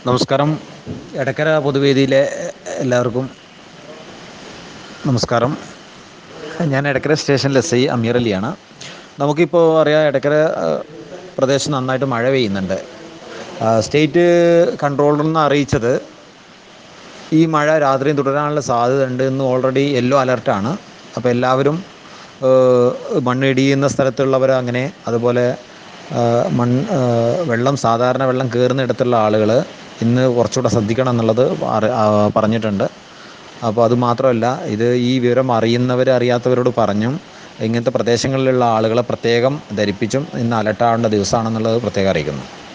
നമസ്കാരം എടക്കര പൊതുവേദിയിലെ എല്ലാവർക്കും നമസ്കാരം ഞാൻ എടക്കര സ്റ്റേഷനിൽ എസ് ഐ അമീർ അലിയാണ് നമുക്കിപ്പോൾ അറിയാം എടക്കര പ്രദേശം നന്നായിട്ട് മഴ പെയ്യുന്നുണ്ട് സ്റ്റേറ്റ് കൺട്രോളറിൽ നിന്ന് അറിയിച്ചത് ഈ മഴ രാത്രിയും തുടരാനുള്ള സാധ്യത ഉണ്ട് എന്ന് ഓൾറെഡി യെല്ലോ അലർട്ടാണ് അപ്പോൾ എല്ലാവരും മണ്ണിടിയുന്ന സ്ഥലത്തുള്ളവർ അങ്ങനെ അതുപോലെ മൺ വെള്ളം സാധാരണ വെള്ളം കയറുന്നിടത്തുള്ള ആളുകൾ ഇന്ന് കുറച്ചുകൂടെ ശ്രദ്ധിക്കണം എന്നുള്ളത് പറഞ്ഞിട്ടുണ്ട് അപ്പോൾ അത് മാത്രമല്ല ഇത് ഈ വിവരം അറിയുന്നവർ അറിയാത്തവരോട് പറഞ്ഞും ഇങ്ങനത്തെ പ്രദേശങ്ങളിലുള്ള ആളുകളെ പ്രത്യേകം ധരിപ്പിച്ചും ഇന്ന് അലർട്ടാവേണ്ട ദിവസമാണെന്നുള്ളത് പ്രത്യേകം അറിയിക്കുന്നു